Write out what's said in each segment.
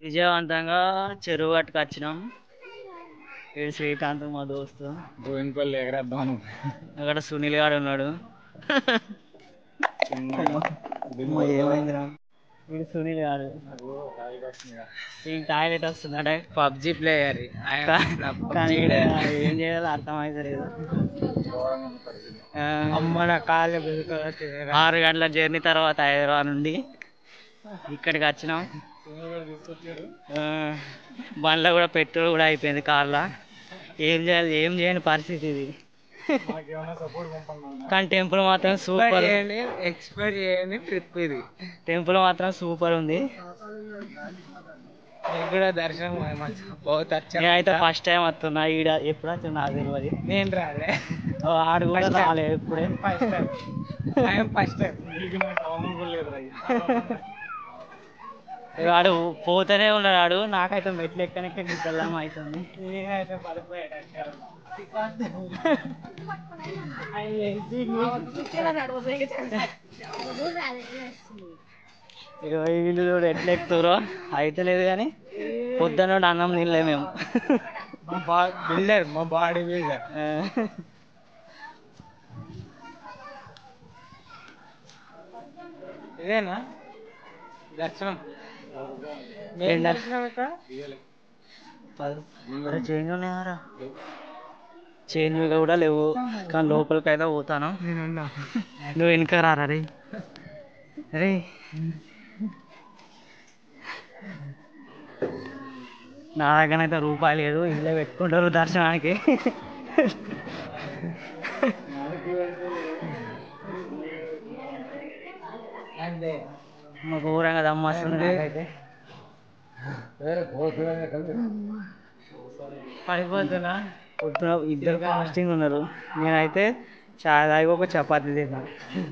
విజయవంతంగా చెరువు గట్టుకు వచ్చినాం ఈడు శ్రీకాంత్ మా దోస్తు గోవిందపల్లి ఎగరేద్దాం అక్కడ సునీల్ గాడు ఉన్నాడు అమ్మో, ఏమైందిరా వీడు సునీల్ గాడు ఈ టాయిలెట్ వస్తుందట పబ్జి ప్లేయర్ కానీ ఈడ ఏం చేయాలో అర్థమైతలేదు ఆ, అమ్మ నా కాళ్ళు ఆరు గంటల జర్నీ తర్వాత హైదరాబాద్ నుండి ఇక్కడికి వచ్చినాం ఆ, బండ్లో కూడా పెట్రోల్ కూడా అయిపోయింది కార్లో ఏం చేయాలి ఏం చేయని పరిస్థితి ఇది కానీ టెంపుల్ మాత్రం సూపర్ ఎక్స్పైర్ చేయండి ట్రిప్ ఇది టెంపుల్ మాత్రం సూపర్ ఉంది మీకు కూడా దర్శనం పోతే నేనైతే ఫస్ట్ టైం వస్తున్నా ఈడ ఎప్పుడు వచ్చిన నాకు తెలియదు నేను రాలే ఓ, ఆడు కూడా First time. రాలేదు ఇప్పుడే ఫస్ట్ టైం ఫస్ట్ టైం వాడు పోతూనే ఉన్నాడు వాడు నాకైతే మెట్లు ఎక్కనికే గిద్దలం అవుతుంది నేనైతే పడిపోయాడు ఇగో వీళ్ళు చూడు ఎట్లా ఎక్కుతారో అయితే లేదు కానీ పొద్దున నుండి అన్నం తినలే మేము మా బా బిల్డర్ మా బాడీ బిల్డర్ ఆ, ఇదేనా దర్శనం ఏం మెయిన్ దర్శనం? దర్శనం ఇక్కడ పద- అరే చేంజ్ ఉన్నాయారా చేంజ్ కూడా లేవు కానీ లోపలికి అయితే పోతాను నేనున్నా నువ్వు వెనక రారా రే రే నా దగ్గర అయితే రూపాయి లేదు ఇల్లే పెట్టుకుంటారు దర్శనానికి అంతే మాకు ఊరంగా దమ్మస్తుంది నాకైతే పడిపోతున్నా పొద్దున ఇద్దరు ఫాస్టింగ్ ఉన్నారు నేనైతే చాయ్ తాగి ఒక చపాతీ తిన్నాను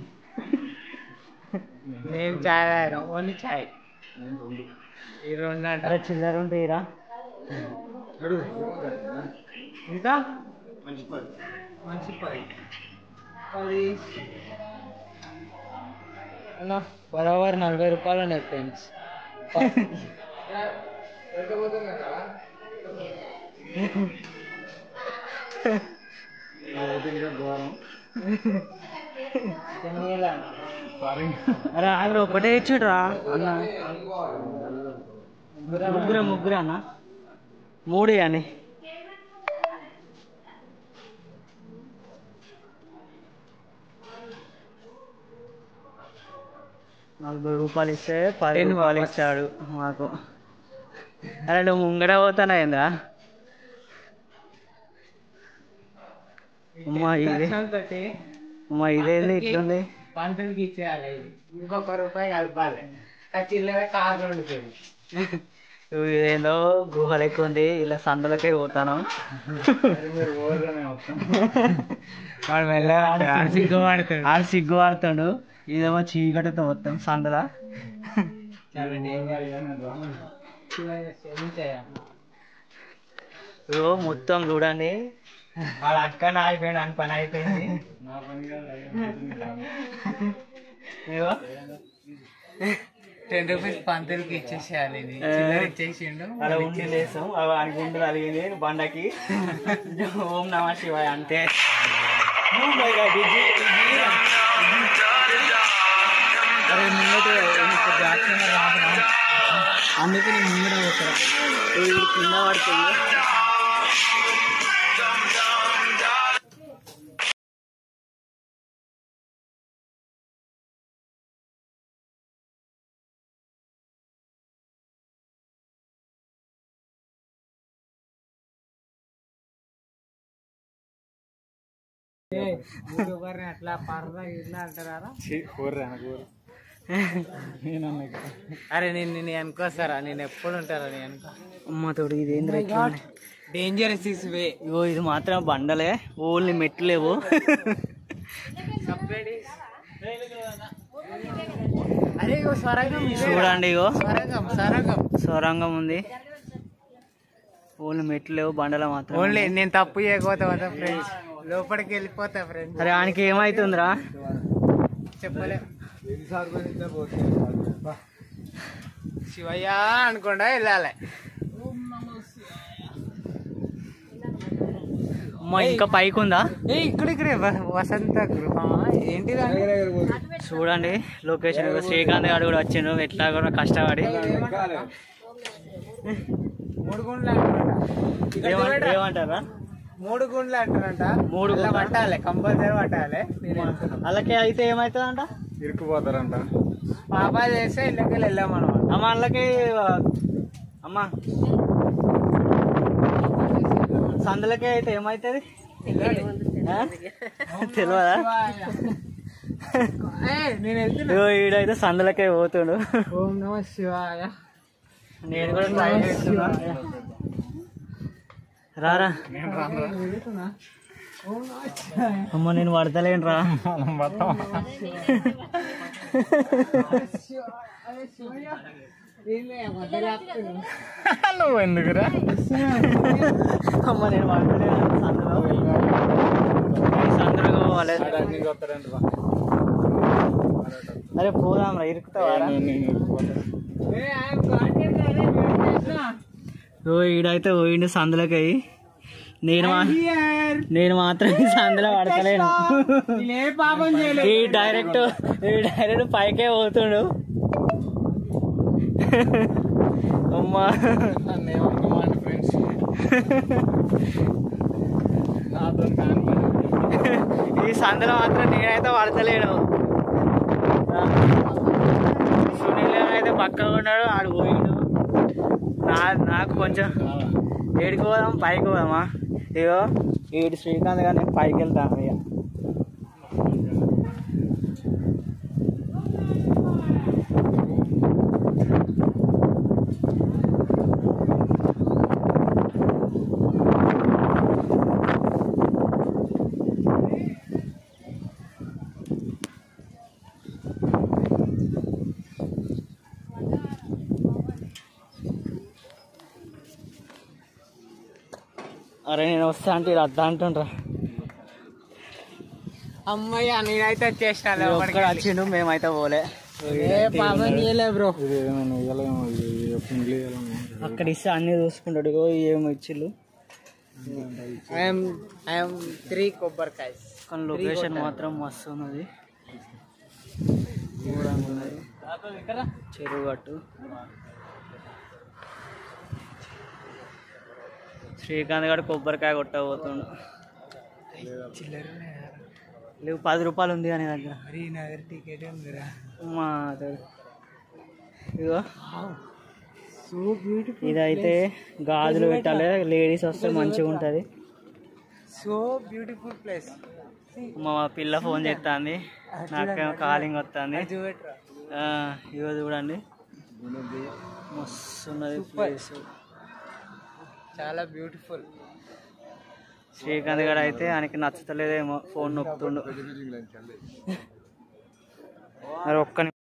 నేను చాయ్ తాగాను ఓన్లీ చాయ్ ఈ రెండు అంట అరే చిల్లర ఉంటాయిరా ఇంకా మంచి పది పది అలా బరాబర్ నలభై రూపాయలు ఉన్నాయి ఫ్రెండ్స్ అరే ఆగ్రా ఒకటే ఇచ్చాడురా అన్న ముగ్గురే ముగ్గురే అన్న మూడు అని నలభై రూపాయలు ఇస్తే పది టెన్ రూపాయలు వాపస్. ఇచ్చాడు మాకు అరే నువ్వు ముంగడ పోతానా ఏందా అమ్మా ఇది తోటి అమ్మా ఇదేంది ఇట్లుంది పంతులకి ఇచ్చేయాలి ఇది ఇంకొక రూపాయి కలపాలి ఆ చిల్లర కారు వండుతుంది నువ్వు ఇదేందో గుహ లెక్క ఉంది ఇలా సందులకే పోతాను వాడు మెల్లగా సిగ్గుపడతాడు ఆడు సిగ్గు ఆడుతాడు ఇదేమో చీకటితో మొత్తం సందుల ఇదిగో మొత్తం చూడండి వాడు అక్కడ ఆగిపోయాడు అని పని అయిపోయింది ఇదిగో టెన్ రూపీస్ పంతులకి ఇచ్చేసేయాలి ఇది ఏ. చిల్లర ఇచ్చేసిండు అలా ఉండి లేసాం అవి అని గుండెలు అలిగింది బండకి ఓం నమ శివాయ అంతే అరే ముంగట ఎందుకు బ్యాక్ కెమెరా రాదురా? అందుకే నేను ముంగట పోతాను వీడు కింద పడుతుంది యూట్యూబర్ అట్లా పరదా ఇట్లా అంటారా అరే నేను నేను అనుకోస్తారా నేను ఎప్పుడు ఉంటారా నేను అనుకో అమ్మ తోడు ఇది ఏంద్రా ఇట్లా ఉంది? డేంజరస్ ఇస్ వే ఇగో ఇది మాత్రం బండలే ఓన్లీ మెట్లు లేవు అరే ఇగో స్వరంగం ఇదే. చూడండి ఇగో స్వరంగం స్వరంగం సొరంగం ఉంది ఓన్లీ మెట్లు లేవు బండల మాత్రం ఓన్లీ నేను తప్పు చేయకపోతే పోతా ఫ్రెండ్స్ లోపలికి వెళ్ళిపోతా ఫ్రెండ్స్ అరే ఆయనకి శివయ్య అనుకుండా వెళ్ళాలి అమ్మ ఇంకా పైకి ఉందా ఏ ఇక్కడ ఇక్కడే వ- వసంత గృహ ఏంటిది చూడండి లొకేషన్ ఇగో శ్రీకాంత్ గారు కూడా వచ్చిండు ఎట్లా కూడా కష్టపడి మూడు గుండ్లు అంటారంట ఇక్కడ ఏమంట- చూడరా? ఏమంటారా మూడు గుండ్లు అంటారంట మూడు ఇలా గుండ్లా? పట్టాలి కంపల్సరీ పట్టాలి నేను వెళ్తున్నా. అలాగే అయితే ఏమవుతుందంట ఇరుక్కుపోతారంట పాపా చేస్తే ఇళ్ళకి వెళ్ళాం అనమాట అమ్మ వాళ్ళకి అమ్మ సందులకి అయితే ఏమవుతుంది ఆ? తెలియదా నేను వెళ్తున్నా ఇగో ఈడైతే సందులకే పోతుండు ఓం నమ శివాయ నేను కూడా ట్రై చేస్తున్నా రారా వెళ్తున్నా ఓం నమ శివాయ అమ్మ నేను పడతలేను రా నువ్వు ఎందుకురా అమ్మ నేను పడతలేను సందులో ఈ సందులో పోవాలి అరే పోదాం రా ఇరుకుతావా రా? ఓ ఈడైతే పోయిండు సందులోకి అయ్యి నేను మా నేను మాత్రం ఈ సందులో పడతలేను నేనే పాపం చేయలేదు ఈ డైరెక్ట్ ఈ డైరెక్ట్ పైకే పోతుండు అమ్మా ఫ్రెండ్స్ నాతో కాని ఈ సందులో మాత్రం నేనైతే పడతలేను ఆ, సునీల్ గారు అయితే పక్కగా ఉన్నాడు ఆడు పోయిండు నా నాకు కొంచెం ఏడికి పోదాం పైకి పోదామా ఇగో ఈడు శ్రీకాంత్ గారు నేను పైకి వెళ్తాను ఇక అరే నేను వస్తా అంటే ఇది అద్దా అంటుండ్రా అమ్మయ్య నేనైతే వచ్చేసిన ఒక్కడ వచ్చిండు మేమైతే పోలే ఏ పాపం చేయలే బ్రో అక్కడ ఇస్తే అన్ని చూసుకుంటాడు ఇగో ఏమి ఇచ్చిళ్ళు ఐఎమ్ ఐఎమ్ త్రీ కొబ్బరికాయ కానీ లొకేషన్ మాత్రం మస్తు ఉన్నది ఘోరంగా ఉన్నది చెరువు గట్టు శ్రీకాంత్ గారు కొబ్బరికాయ కొట్టబోతుండు లేవు పది రూపాయలు ఉంది అని దగ్గర మరి నా దగ్గర టికెట్ ఉందిరా మా దగ్గర. ఇగో సో బ్యూటిఫుల్ ఇదైతే గాజులు పెట్టాలి లేడీస్ వస్తే మంచిగా ఉంటుంది సో బ్యూటిఫుల్ ప్లేస్ మా పిల్ల ఫోన్ చేస్తుంది నాకేమో కాలింగ్ వస్తుంది చూపెట్రా ఇగో చూడండి మస్తు ఉన్నది ప్లేస్ చాలా బ్యూటిఫుల్ శ్రీకాంత్ గారు అయితే ఆయనకి నచ్చతలేదేమో ఫోన్ నొక్కుతుండు మరి ఒక్క ని-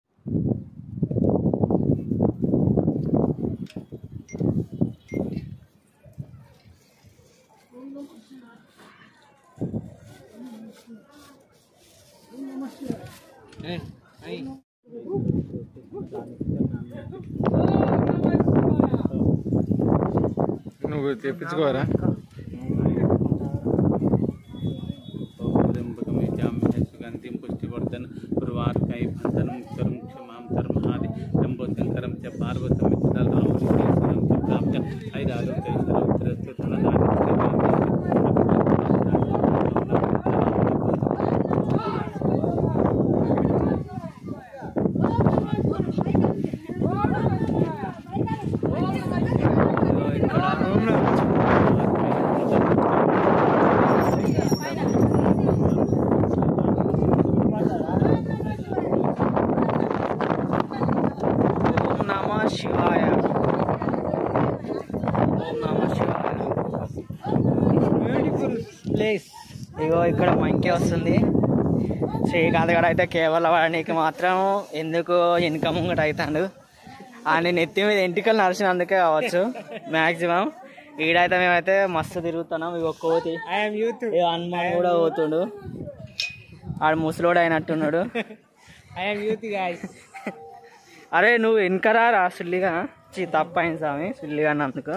నువ్వు తెప్పించుకోరా सुगंधिम पुष्टिवर्धन उर्वार कई भंधनम करम क्षमाम धर्महादि जम्बोशंकरम च पार्वतम च रामम च प्राप्त ऐरालोक सर्वत्र ఇగో ఇక్కడ ఓం నమ శివాయ ఓం నమ శివాయ బ్యూటిఫుల్ ప్లేస్ ఇగో ఇక్కడ మంకి వస్తుంది శ్రీకాంత్ గారు అయితే కేవలం వాడికి మాత్రం ఎందుకు ఇన్కమ్ కూడా అవుతాడు ఆయన నెత్తి మీద ఎంటికలు నడిచినందుకే కావచ్చు మ్యాక్సిమం ఈడైతే మేమైతే మస్తు తిరుగుతున్నాం ఇగో కోతి ఐఎమ్ యూత్ ఇగో హనుమాన్ కూడా పోతుండు ఆడు ముసలోడు అయినట్టున్నాడు ఐఎమ్ యూత్ గాయస్ అరే నువ్వు వెనకరా రా సుల్లిగా చీ తప్పైంది స్వామి సుల్లిగా అన్నందుకు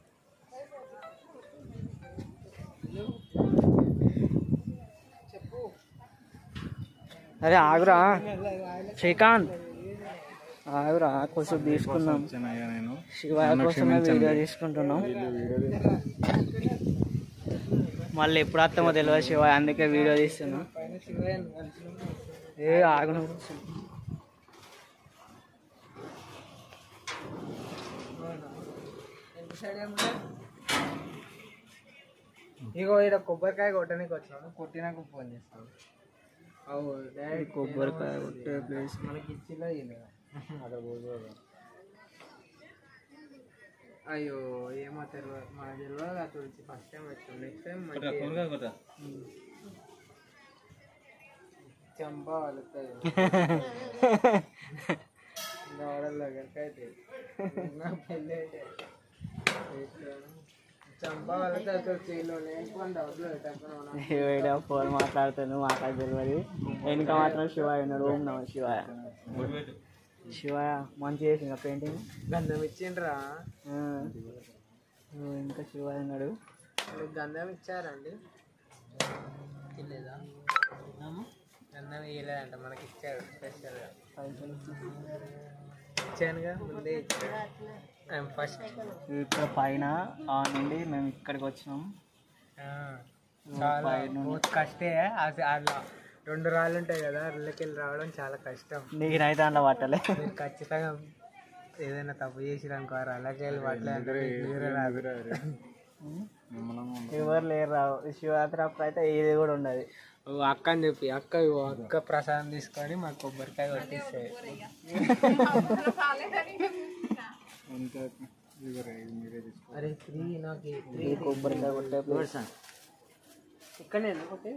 అరే ఆగురా శ్రీకాంత్ ఆగురా కొంచెం తీసుకుందాం నేను శివాయ కోసమే వీడియో తీసుకుంటున్నాం మళ్ళీ ఎప్పుడు వస్తామో తెలియదు శివాయ అందుకే వీడియో తీస్తున్నాం ఏ ఆగు నువ్వు ఇగో ఇక్కడ కొబ్బరికాయ కొట్టడానికి వచ్చాము కొట్టినాక ఫోన్ చేస్తాను అవు డైరెక్ట్ కొబ్బరికాయ కొట్టే ప్లేస్ మనకి ఇచ్చిలో ఇల్లు అక్కడ పోదు అయ్యో ఏమో తెలియదు మన తెలియదు అక్కడ వచ్చి ఫస్ట్ టైం వచ్చాం నెక్స్ట్ టైం మంచి చంప వలుతాయి నవడల్లో కనుకైతే నా పెళ్ళి అయితే చంప వలుతాయి అసలు చేలో లేకపోతే డబ్బులు పెట్టకుండా శివయ్య ఫోన్ మాట్లాడుతాను మాట్లాడి తెలియదు వెనుక మాత్రం శివాయ ఉన్నాడు ఓం నమ శివాయ శివాయ మంచి చేసింది పెయింటింగ్ గంధం ఇచ్చిండ్రా ఇంకా శివాయ ఉన్నాడు మీకు గంధం ఇచ్చారండి ఇల్లేదా గంధం ఇవ్వలేదంట మనకి ఇచ్చారు స్పెషల్గా ఇచ్చానుగా ముందే ఇచ్చాను ఐఎమ్ ఫస్ట్ ఇక్కడ పైన ఆ నుండి మేము ఇక్కడికి వచ్చినాం చాలా పైన बहुत కష్టే అది అలా రెండు రాళ్ళు ఉంటాయి కదా అల్లకి వెళ్ళి రావడం చాలా కష్టం నేనైతే అందులో పట్టలే మీరు ఖచ్చితంగా ఏదైనా తప్పు చేసిరనుకో ఆ రాళ్ళకి వెళ్ళి పట్టలేదు ఎవరు లేరు రావు శివరాత్రి అప్పుడు అయితే ఏది కూడా ఉండదు అక్క అని చెప్పి అక్క ఇగో అక్క ప్రసాదం తీసుకొని మాకు కొబ్బరికాయ కొట్టిస్తాయి అరే త్రీ నాకు త్రీ కొబ్బరికాయ కొట్టే ప్లేస్ ఇక్కడనే ఎందుకంటే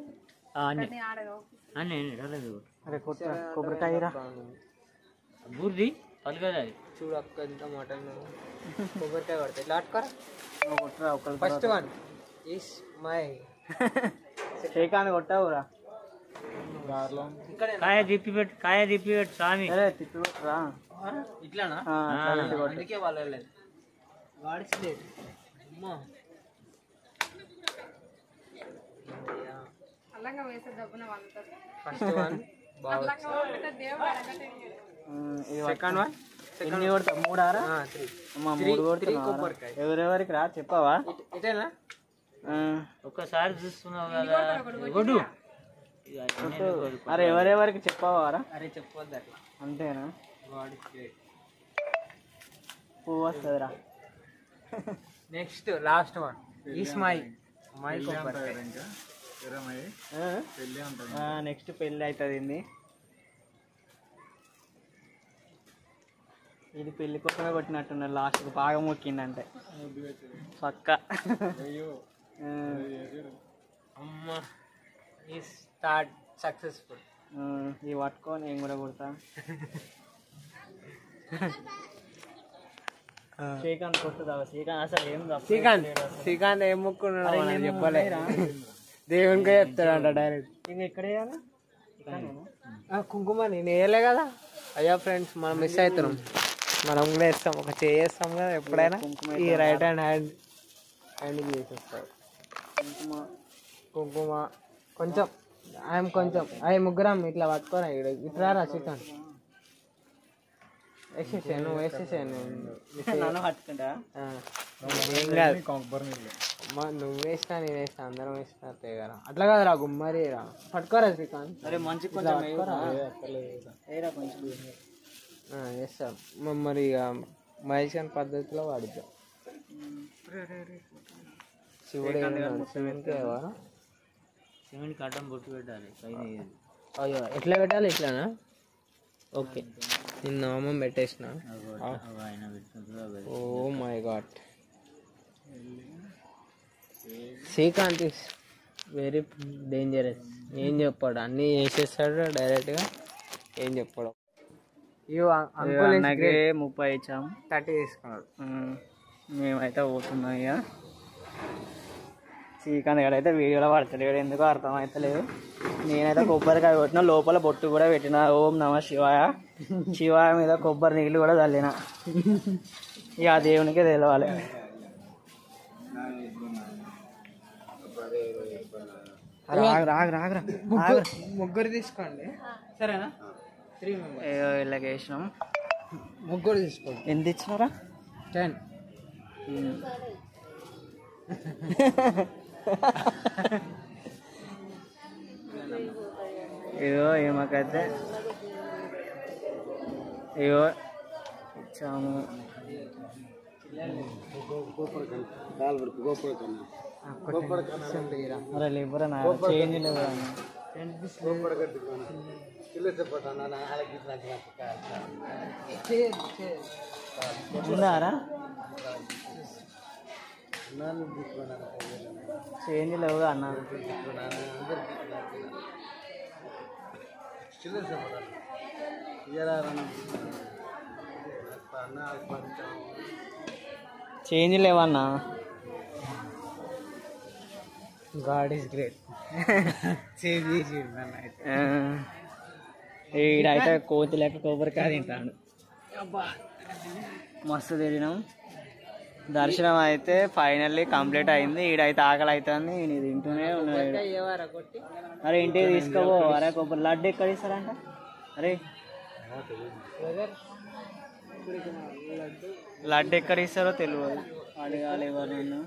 అరే కొట్ట కొబ్బరికాయ రా బుర్రి పలుకదా చూడు అక్క ఎంత మటన్ కొబ్బరికాయ కొడతాయి ఇట్లా అట్టుకోరా నువ్వు కొట్టరా ఒకళ్ళు first one is my Srikanth కొట్టావురా కాయ తిప్పి పెట్టు కాయ తిప్పి పెట్టు స్వామి అరే తిప్పి కొట్టరా ఇట్లానా ఆ, అట్లా పెట్టి కొట్టు. అందుకే వాళ్ళు వెళ్ళలేదు వాడిచలేదు అమ్మా ఫస్ట్ వన్ బాగా ఉమ్, ఇది సెకండ్ వన్ ఎన్ని కొడతా మూడారా త్రీ అమ్మా Three- మూడు three కొడుతున్నావా కొబ్బరికాయ. ఎవరెవరికి రా చెప్పావా ఇటేనా ఆ, ఒక్కసారి చూస్తున్నావు కదా కొడు కొట్టు. అరే ఎవరెవరికి చెప్పావా రా అరే చెప్పొద్దు అట్లా అంతేనా వాడిచలేదు పువ్వు వస్తుందిరా next last one is my my కొబ్బరికాయ నెక్స్ట్ పెళ్ళి అవుతుంది ఇది ఇది పెళ్లి కోసమే కొట్టినట్టున్నారు లాస్ట్కి బాగా మొక్కిందంటే పక్క ఆ, అమ్మ ఈ స్టార్ట్ సక్సెస్ఫుల్ ఆ, ఇది పట్టుకో నేను కూడా కొడతా శ్రీకాంత్ కొట్టుదా శ్రీకాంత్ అసలు ఏం తప్పు శ్రీకాంత్ చేయట్లేడు అసలు. శ్రీకాంత్ ఏం ముక్కున్నాడు అరే మనం నేను చెప్పలే ఉన్నాయిరా. దేవునికే చెప్తాడంట డైరెక్ట్ ఇది ఎక్కడ వేయాలా ఇక్కడనేనా? కుంకుమ నేను వేయలే కదా అయ్యా ఫ్రెండ్స్ మనం మిస్ అవుతున్నాం మనం కూడా వేస్తాం ఒక చేస్తాం కదా ఎప్పుడైనా కుంకుమ ఈ రైట్ హ్యాండ్ హ్యాండ్ హ్యాండ్ చేసేస్తాడు కుంకుమ కుంకుమ కొంచెం ఆయన కొంచెం అవి ముగ్గురం ఇట్లా పట్టుకోరా ఇక్కడ ఇట్లా రా శ్రీకాంత్ వేసేసాను నువ్వు వేసేసాను నన్ను పట్టుకుంటా ఆ, ఏం కాదు అమ్మా, నువ్వు వేసినా నేను వేసినా అందరం వేసినా తేగరా అట్లా కాదురా గుమ్మరి రా పట్టుకోరా శ్రీకాంత్ అరే మంచి ఇట్లా కొంచెం పట్టుకోరా వేయరా. వేయరా కొంచెం ఆ, వేస్తాం మ- మరి ఇక మహేషన్ పద్ధతిలో వాడిద్దాం శివుడు ఏమన్నాడు? శివునికి ఎవరు? సిమెంట్ కట్టం బొట్టు పెట్టాలి పైన ఇది. అయ్యో ఎట్లా పెట్టాలి ఇట్లానా ఓకే నేను నామం పెట్టేసిన అగో, అగో ఆయన పెట్టినప్పుడు అగో. Oh my god Srikanth is very dangerous ఏం చెప్పాడు అన్నీ చేసేస్తాడు డైరెక్ట్గా ఏం చెప్పాడు ఇవ్వ అంకుల్ అన్నకి ముప్పై ఇచ్చాం థర్టీ తీసుకున్నాడు ఉమ్, మేమైతే పోతున్నాం ఇక శ్రీకాంత్ గారు అయితే వీడియోలో పడతలేడు ఎందుకో అర్థం అవుతలేదు నేనైతే కొబ్బరికాయ కొట్టిన లోపల బొట్టు కూడా పెట్టిన ఓం నమ శివాయ శివాయ మీద కొబ్బరి నీళ్ళు కూడా చల్లిన ఇక ఆ దేవునికే తెలవాలి రాగు రాగు రాగురా ముగ్గురు ముగ్గురు తీసుకోండి సరేనా త్రీ మెంబర్ ఏదో ఇళ్ళకి వేసినాం ముగ్గురు తీసుకోండి ఎంత ఇచ్చినారా టెన్ ఇగో ఏమకైతే ఇగో ఇచ్చాము అరే లేబరా నా చేంజ్ లేబరా ఉందారా చేంజ్ లేవు అన్న చేంజ్ లేవన్నా గాడ్ ఈస్ గ్రేట్ సేవ్ చేసి నన్ను అయితే ఈడైతే కోతి లెక్క కొబ్బరికాయ తింటాడు మస్తు తిరిగినాం దర్శనం అయితే ఫైనల్లీ కంప్లీట్ అయింది ఈడైతే ఆకలి అవుతుంది నేను ఇది తింటూనే ఉన్నాడు ఏవారా కొట్టి అరే ఇంటికి తీసుకోబో అరే కొబ్బరి లడ్డు ఎక్కడ ఇస్తారంట అరే బ్రదర్ లడ్డు ఎక్కడ ఇస్తారో తెలియదు అడగాలి ఎవరైనా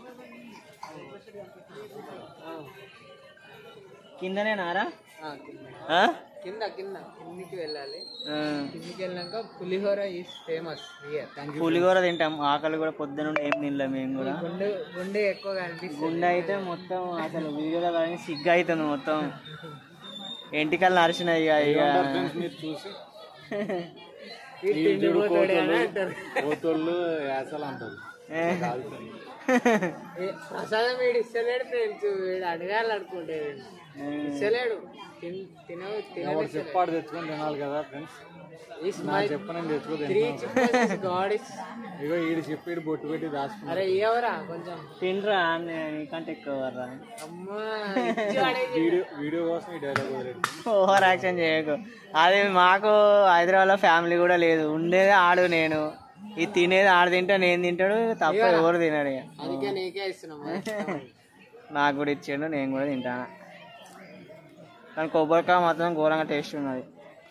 కిందనే నారా ఆ? కింద కింద కిందికి వెళ్ళాలి ఆ. కిందికి వెళ్ళాక pulihora is famous here pulihora తింటాం ఆకలి కూడా పొద్దున నుండి ఏం తినలేం మేము కూడా గుండె గుండె ఎక్కువగా అనిపిస్తుంది గుండె అయితే మొత్తం అసలు వీడియోలో కానీ సిగ్గు అవుతుంది మొత్తం ఎంటికలు నరిచినాయి ఇక ఇక మీరు చూసి ఈ తిండిపోతాడే అని అంటారు కోతోళ్ళు యాసలు అంటారు ఏ. ఏ, ప్రసాదం వీడు ఇస్తలేడు ఫ్రెండ్స్ వీడు అడగాలి అనుకుంటే ఇస్తలేడు తిన తిన చెప్పాడు తెచ్చుకొని తినాలి కదా ఫ్రెండ్స్ ఇస్ మై చెప్పనని తెచ్చుకో త్రీ చికెన్స్ గాడ్ ఇస్ ఇగో ఈడు చెప్పి బొట్టు పెట్టి దాచుకున్నాడు అరే ఇవ్వరా కొంచెం తినరా నీకంటే ఎక్కువ రా అమ్మా ఇచ్చి పడేసి. వీడియో వీడియో కోసం ఈ డైలాగ్ వదిలేడు ఓవర్ యాక్షన్ చేయకు అది మాకు హైదరాబాద్లో ఫ్యామిలీ కూడా లేదు ఉండేది ఆడు నేను ఇది తినేది ఆడు తింటా నేను తింటాడు తప్ప ఎవరు తినడు ఇక అందుకే నీకే ఇస్తున్నాం నాకు కూడా ఇచ్చాడు నేను కూడా తింటాను కానీ కొబ్బరికాయ మాత్రం ఘోరంగా టేస్ట్ ఉన్నది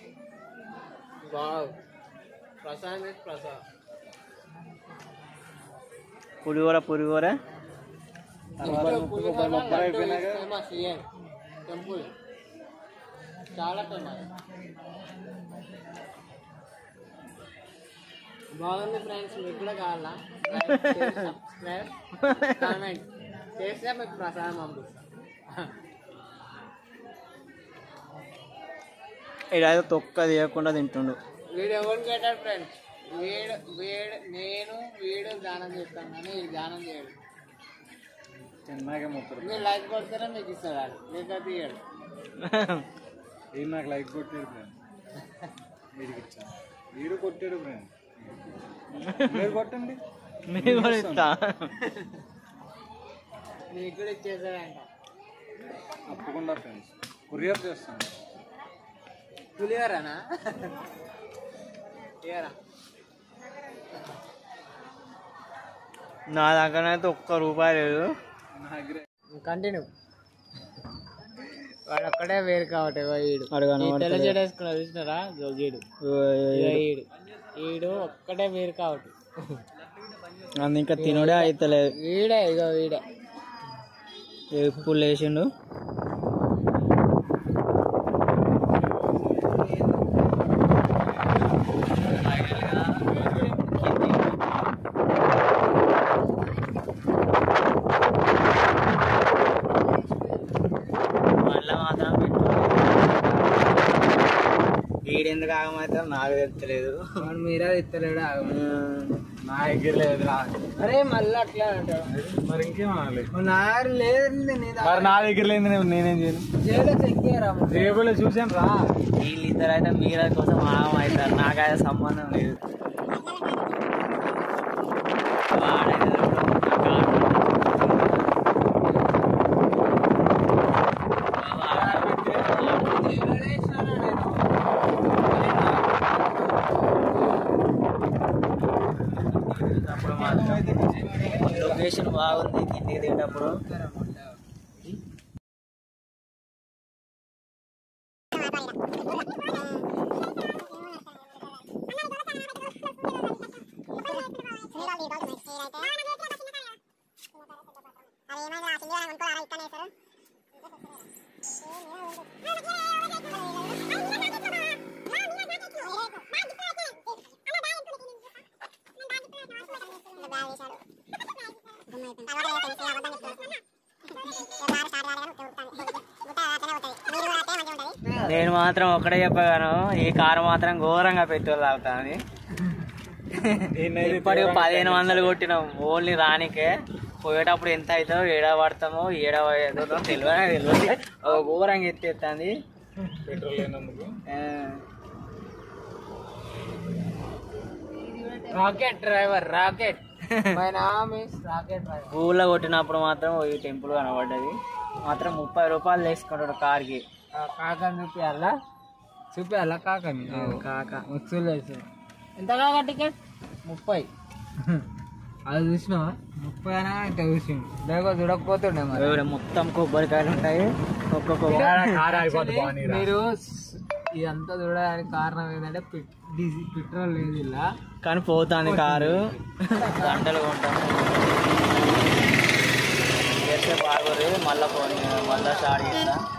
wow prasad is prasad pulihora pulihora famous here temple చాలా ఫేమస్ బాగుంది ఫ్రెండ్స్ మీకు కూడా కావాలా సబ్స్క్రైబ్ కామెంట్ చేస్తే మీకు ప్రసాదం పంపిస్తాం ఇడైతే తొక్క తీయకుండా తింటుండు వీడు ఎవరు పెట్టాడు ఫ్రెండ్స్ వీడు వీడు నేను వీడు దానం చేస్తాను కానీ వీడు దానం చేయడు చిన్నగా ముక్కరు మీరు లైక్ కొడితేనే మీకు ఇస్తాడు వాడు. లేకపోతే ఇయ్యడు వీడు నాకు లైక్ కొట్టాడు ఫ్రెండ్ వీడికి ఇచ్చాను వీడు కొట్టాడు ఫ్రెండ్ మీరు కొట్టండి మీరు కూడా ఇస్తా మీకు కూడా ఇచ్చేసాడంట తప్పకుండా ఫ్రెండ్స్ కొరియర్ చేస్తాను పులిహోరనా ఇయ్యరా నా దగ్గర అయితే ఒక్క రూపాయి లేదు నా దగ్గర కంటిన్యూ వాడు ఒక్కడే వేరు కాబట్టి ఇగో ఈడు అడగాను ఈ తెల్ల జడ వేసుకున్నా చూసినారా ఇగో ఈడు ఇగో ఈడు ఈడు ఒక్కడే వేరు కాబట్టి అందు ఇంకా తినడే అయితలేదు వీడే ఇగో వీడే ఎప్పుడు లేచిండు మళ్ళా మాత్రం పెట్టు ఈడెందుకు ఆగమైతే నాకు తెలుస్తలేదు వాడు మీరే ఇస్తలేడు నా దగ్గర లేదురా అరే మళ్ళీ అట్లా అంటాడు మరి ఇంకేమనాలి నారు లేదండి నీ మరి నా దగ్గర లేదు నేను- నేనేం చేయను జైలు చెక్కేరా జేబులో చూసాను రా వీళ్ళిద్దరు అయితే మీర కోసం ఆగం అవుతారు నాకైతే సంబంధం లేదు వాడైతే చూడు, అప్పుడు మాత్రం లొకేషన్ బాగుంది కిందికి దిగేటప్పుడు నేను మాత్రం ఒకటే చెప్పగాను ఈ కారు మాత్రం ఘోరంగా పెట్రోల్ తాగుతాను ఇప్పటికి పదిహేను వందలు కొట్టినాం ఓన్లీ రానికే పోయేటప్పుడు ఎంత అవుతుందో ఏడ పడతామో ఏడ ఏదో తెలియదు తెలియదు ఓ ఘోరంగా ఎత్తేస్తుంది పెట్రోల్ లేనందుకు రాకెట్ డ్రైవర్ రాకెట్ మై నామ్ ఇస్ రాకెట్ డ్రైవర్ ఊళ్ళో కొట్టినప్పుడు మాత్రం ఈ టెంపుల్ కనబడ్డది మాత్రం ముప్పై రూపాయలు తీసుకుంటాడు కార్కి కాకని చూపియాలా చూపియాలా కాకని కాక వస్తువులు వేసు ఎంత కాక టికెట్ ముప్పై అది చూసినావా ముప్పై అయినా ఇట్లా చూసిండు లేకపోతే చూడకపోతుండే మరి ఎవరు మొత్తం కొబ్బరికాయలు ఉంటాయి ఒక్కొక్క మీరు స్- ఇదంతా చూడడానికి కారణం ఏంటంటే పెట్- డీజిల్ పెట్రోల్ లేదు ఇలా కానీ పోతాను కారు గంటలు కొంటాను చేస్తే బాగోదు మళ్ళీ ఫోన్ మళ్ళీ స్టార్ట్ చేస్తా